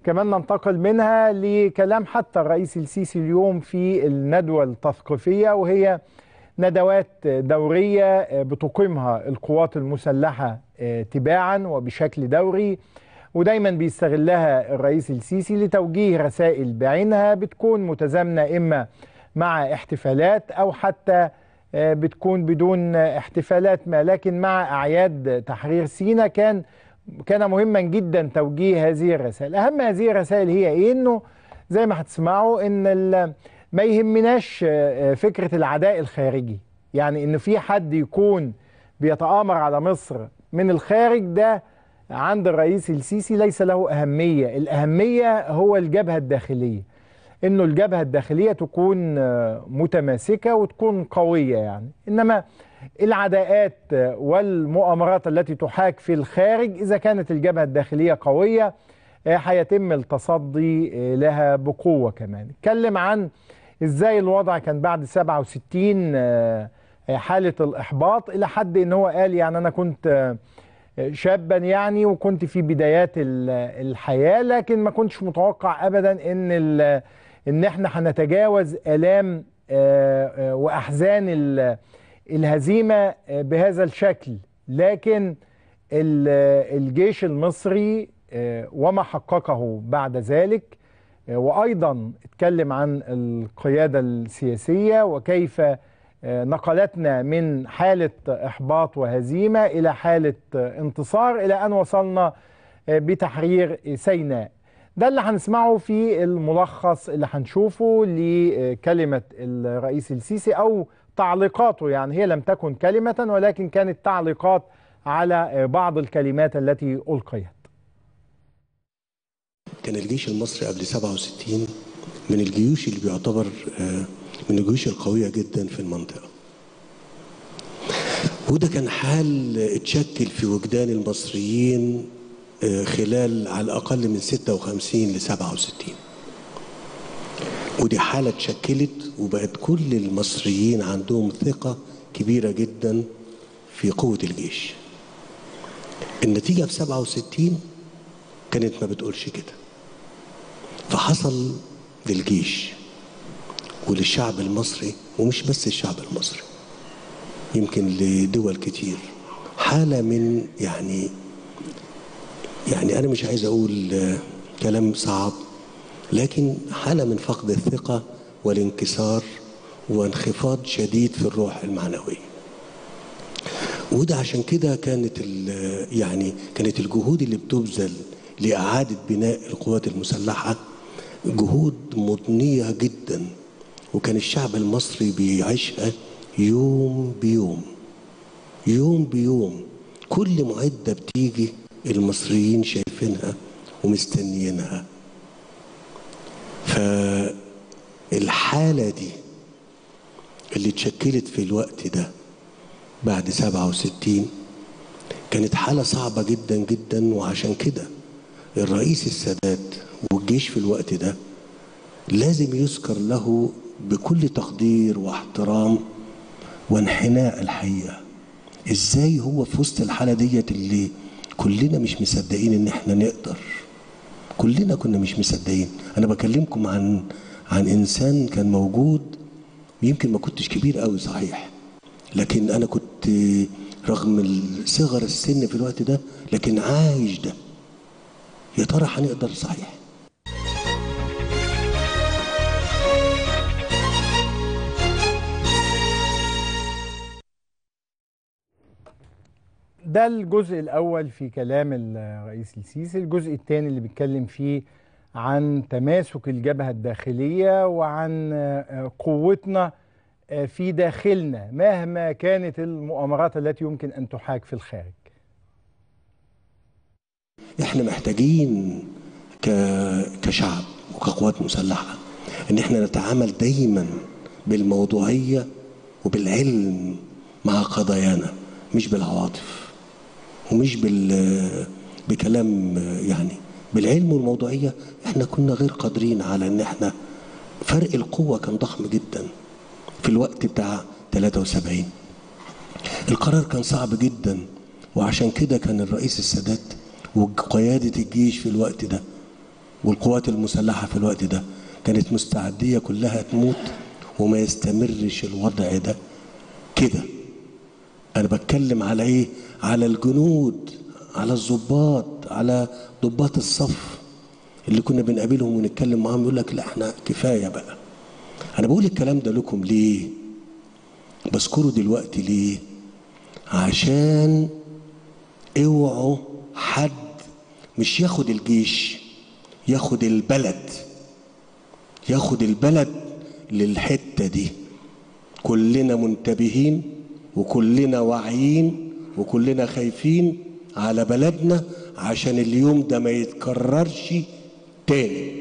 كمان ننتقل منها لكلام حتى الرئيس السيسي اليوم في الندوة التثقيفية وهي ندوات دورية بتقيمها القوات المسلحة تباعا وبشكل دوري ودايما بيستغلها الرئيس السيسي لتوجيه رسائل بعينها بتكون متزامنة إما مع احتفالات أو حتى بتكون بدون احتفالات ما لكن مع أعياد تحرير سينا كان كان مهما جدا توجيه هذه الرسائل أهم هذه الرسائل هي إيه إنه زي ما هتسمعوا إن ما يهمناش فكرة العداء الخارجي يعني إن في حد يكون بيتآمر على مصر من الخارج ده عند الرئيس السيسي ليس له أهمية الأهمية هو الجبهة الداخلية انه الجبهه الداخليه تكون متماسكه وتكون قويه يعني انما العداءات والمؤامرات التي تحاك في الخارج اذا كانت الجبهه الداخليه قويه هيتم التصدي لها بقوه كمان اتكلم عن ازاي الوضع كان بعد 67 حاله الاحباط الى حد ان هو قال يعني انا كنت شابا يعني وكنت في بدايات الحياه لكن ما كنتش متوقع ابدا ان ان احنا هنتجاوز الام واحزان الهزيمه بهذا الشكل لكن الجيش المصري وما حققه بعد ذلك وايضا اتكلم عن القياده السياسيه وكيف نقلتنا من حاله احباط وهزيمه الى حاله انتصار الى ان وصلنا بتحرير سيناء ده اللي هنسمعه في الملخص اللي هنشوفه لكلمة الرئيس السيسي أو تعليقاته يعني هي لم تكن كلمة ولكن كانت تعليقات على بعض الكلمات التي ألقيت كان الجيش المصري قبل 67 من الجيوش اللي بيعتبر من الجيوش القوية جدا في المنطقة وده كان حال اتشكل في وجدان المصريين خلال على الأقل من 56 ل 67 ودي حالة اتشكلت وبقت كل المصريين عندهم ثقة كبيرة جدا في قوة الجيش النتيجة في 67 كانت ما بتقولش كده فحصل للجيش وللشعب المصري ومش بس الشعب المصري يمكن لدول كتير حالة من يعني يعني أنا مش عايز أقول كلام صعب لكن حالة من فقد الثقة والانكسار وانخفاض شديد في الروح المعنوية وده عشان كده كانت يعني كانت الجهود اللي بتبذل لإعادة بناء القوات المسلحة جهود مضنية جدا وكان الشعب المصري بيعيشها يوم بيوم يوم بيوم كل معدة بتيجي المصريين شايفينها ومستنيينها فالحالة دي اللي اتشكلت في الوقت ده بعد 67 كانت حالة صعبة جدا جدا وعشان كده الرئيس السادات والجيش في الوقت ده لازم يذكر له بكل تقدير واحترام وانحناء الحقيقة ازاي هو في وسط الحالة ديت اللي كلنا مش مصدقين ان احنا نقدر كلنا كنا مش مصدقين انا بكلمكم عن عن انسان كان موجود يمكن ما كنتش كبير قوي صحيح لكن انا كنت رغم صغر السن في الوقت ده لكن عايش ده يا ترى هنقدر صحيح ده الجزء الأول في كلام الرئيس السيسي الجزء الثاني اللي بيتكلم فيه عن تماسك الجبهة الداخلية وعن قوتنا في داخلنا مهما كانت المؤامرات التي يمكن أن تحاك في الخارج احنا محتاجين ك... كشعب وكقوات مسلحة ان احنا نتعامل دايما بالموضوعية وبالعلم مع قضايانا مش بالعواطف ومش بال بكلام يعني بالعلم والموضوعية احنا كنا غير قادرين على ان احنا فرق القوة كان ضخم جدا في الوقت بتاع 73 القرار كان صعب جدا وعشان كده كان الرئيس السادات وقيادة الجيش في الوقت ده والقوات المسلحة في الوقت ده كانت مستعدية كلها تموت وما يستمرش الوضع ده كده أنا بتكلم على إيه؟ على الجنود على الضباط على ضباط الصف اللي كنا بنقابلهم ونتكلم معاهم يقول لك لا احنا كفاية بقى أنا بقول الكلام ده لكم ليه؟ بذكره دلوقتي ليه؟ عشان اوعوا حد مش ياخد الجيش ياخد البلد ياخد البلد للحته دي كلنا منتبهين وكلنا واعيين وكلنا خايفين على بلدنا عشان اليوم ده ما يتكررش تاني